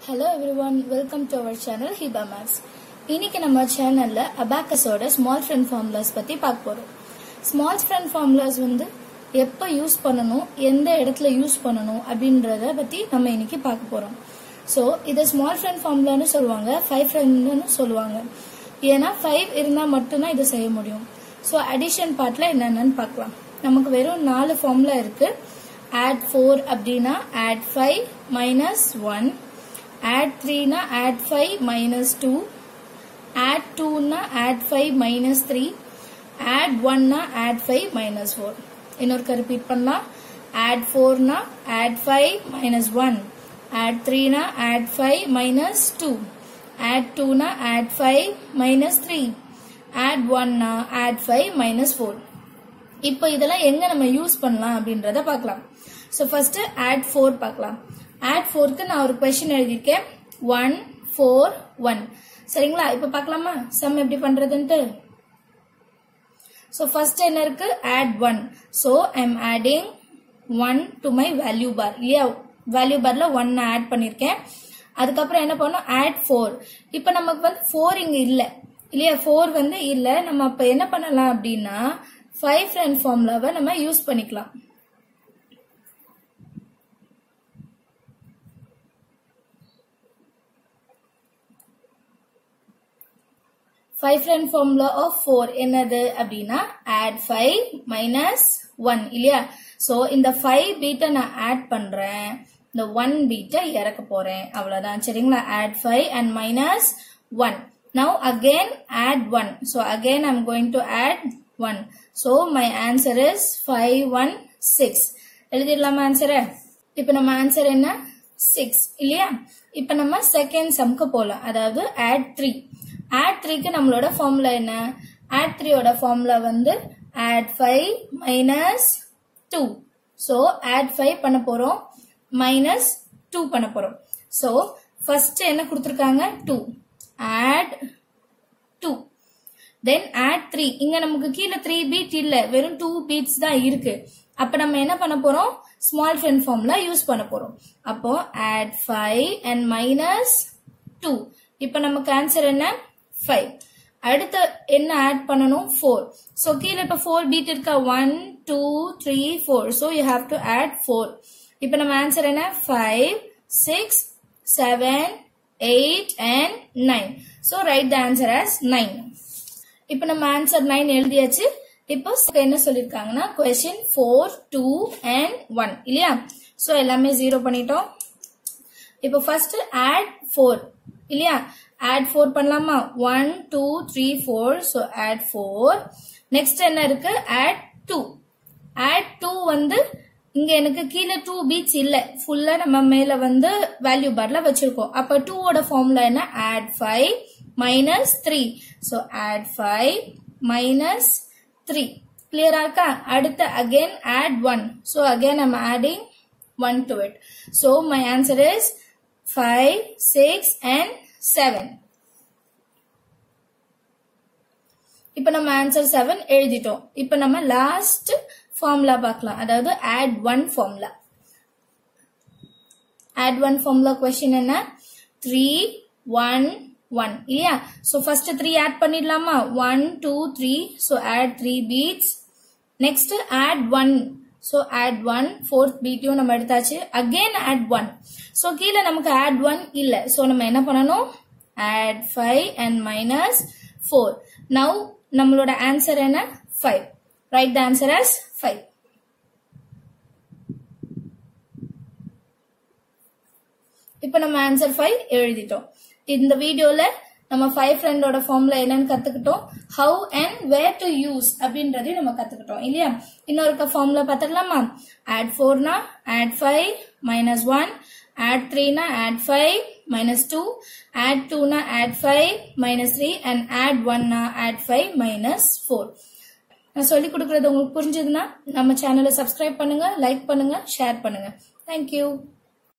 hello everyone welcome to our channel Hiba max இன்னைக்கு நம்ம சேனல்ல அபாக்கஸோட ஸ்மால் ஃப்ரெண்ட் ஃபார்முலாஸ் பத்தி பார்க்க போறோம் ஸ்மால் ஃப்ரெண்ட் ஃபார்முலாஸ் வந்து எப்போ யூஸ் பண்ணணும் எந்த இடத்துல யூஸ் பண்ணணும் அப்படின்றத பத்தி நம்ம இன்னைக்கு பார்க்க போறோம் ஸோ இதை ஸ்மால் ஃப்ரெண்ட் ஃபார்முலான்னு சொல்லுவாங்க ஃபைவ் ஃப்ரெண்ட்னு சொல்லுவாங்க ஏன்னா ஃபைவ் இருந்தால் மட்டும்தான் இதை செய்ய முடியும் ஸோ அடிஷன் பார்ட்ல என்னென்னு பார்க்கலாம் நமக்கு வெறும் நாலு ஃபார்முலா இருக்கு ஆட் ஃபோர் அப்படின்னா add five minus one add 3 na add 5 minus 2 add 2 na add 5 minus 3 add 1 na add 5 minus 4 இன்னொருக்க ரிப்பீட் பண்ணலாம் add 4 na add 5 minus 1 add 3 na add 5 minus 2 add 2 na add 5 minus 3 add 1 na add 5 minus 4 இப்போ இதெல்லாம் எங்க நம்ம use பண்ணலாம் அப்படின்றத பார்க்கலாம் so first add four பார்க்கலாம் ஆட் ஃபோருக்கு நான் ஒரு கொஸ்டின் எழுதியிருக்கேன் ஒன் ஃபோர் ஒன் சரிங்களா இப்போ பார்க்கலாமா சம் எப்படி பண்றதுன்ட்டு ஸோ ஃபர்ஸ்ட் என்ன இருக்கு add one so I'm adding one to my value bar இல்லையா வேல்யூ பார்ல ஒன் ஆட் பண்ணியிருக்கேன் அதுக்கப்புறம் என்ன பண்ணோம் ஆட் ஃபோர் இப்போ நமக்கு வந்து ஃபோர் இங்கே இல்லை இல்லையா ஃபோர் வந்து இல்லை நம்ம அப்போ என்ன பண்ணலாம் அப்படின்னா ஃபைவ் ஃப்ரெண்ட் ஃபார்முலாவை நம்ம யூஸ் பண்ணிக்கலாம் five friend formula of four என்னது அப்படின்னா ஆட் ஃபைவ் மைனஸ் ஒன் இல்லையா ஸோ இந்த ஃபைவ் பீட்டை நான் ஆட் பண்றேன் இந்த ஒன் பீட்டை இறக்க போறேன் அவ்வளவுதான் சரிங்களா add five and minus one now again add one so again I'm going to add one so my answer is five one six எழுதிடலாமா ஆன்சரை இப்போ நம்ம ஆன்சர் என்ன சிக்ஸ் இல்லையா இப்போ நம்ம செகண்ட் சம்க்கு போகலாம் அதாவது ஆட் த்ரீ ஆட் த்ரீக்கு நம்மளோட ஃபார்முலா என்ன ஆட் த்ரீயோட ஃபார்முலா வந்து add five minus two so add five பண்ண போறோம் மைனஸ் டூ பண்ண போறோம் ஸோ ஃபர்ஸ்ட் என்ன கொடுத்துருக்காங்க two add two then add three இங்க நமக்கு கீழே த்ரீ பீட் இல்ல வெறும் டூ பீட்ஸ் தான் இருக்கு அப்ப நம்ம என்ன பண்ண போறோம் ஸ்மால் ஃப்ரெண்ட் ஃபார்ம்ல யூஸ் பண்ண போறோம் அப்போ add five and minus two இப்போ நமக்கு ஆன்சர் என்ன ஃபைவ் அடுத்து என்ன ஆட் பண்ணணும் ஃபோர் ஸோ கீழே இப்போ ஃபோர் பீட் இருக்கா one two three four so you have to add four இப்போ நம்ம ஆன்சர் என்ன five six seven eight and nine so write the answer as nine இப்போ நம்ம ஆன்சர் நைன் எழுதியாச்சு இப்போ என்ன சொல்லிருக்காங்கன்னா question four two and one இல்லையா ஸோ எல்லாமே ஜீரோ பண்ணிட்டோம் இப்போ ஃபர்ஸ்ட் ஆட் ஃபோர் இல்லையா ஆட் ஃபோர் பண்ணலாமா one two three four so add four next என்ன இருக்கு ஆட் டூ ஆட் டூ வந்து இங்க எனக்கு கீழே டூ பீட்ஸ் இல்ல ஃபுல்லா நம்ம மேல வந்து வேல்யூ பார்ல வச்சிருக்கோம் அப்ப டூவோட ஃபார்முலா என்ன add five minus three so add five minus three கிளியரா இருக்கா அடுத்து again add one so again I'm adding one to it so my answer is five six and seven இப்ப நம்ம ஆன்சர் செவன் எழுதிட்டோம் இப்ப நம்ம லாஸ்ட் ஃபார்முலா பார்க்கலாம் அதாவது add one formula add one formula question என்ன த்ரீ ஒன் ஒன் இல்லையா so first three add பண்ணிடலாமா one two three so add three beads next add one so add one fourth பீட்டையும் நம்ம எடுத்தாச்சு அகெயின் ஆட் ஒன் ஸோ கீழே நமக்கு add one இல்லை so நம்ம என்ன பண்ணணும் add five and minus four now நம்மளோட ஆன்சர் என்ன five write the answer as five இப்போ நம்ம ஆன்சர் ஃபைவ் எழுதிட்டோம் இந்த வீடியோல நம்ம ஃபைவ் ஃப்ரெண்டோட ஃபார்ம்ல என்னன்னு கத்துக்கிட்டோம் how and where to use அப்படின்றதையும் நம்ம கத்துக்கிட்டோம் இல்லையா இன்னொரு ஃபார்ம்ல பார்த்துக்கலாமா ஆட் ஃபோர்னா add five minus one add த்ரீனா add five minus two add டூனா add five minus three and add ஒன்னா ஆட் ஃபைவ் மைனஸ் ஃபோர் நான் சொல்லி கொடுக்கறது உங்களுக்கு புரிஞ்சதுன்னா நம்ம சேனலை சப்ஸ்கிரைப் பண்ணுங்க லைக் பண்ணுங்க ஷேர் பண்ணுங்க தேங்க்யூ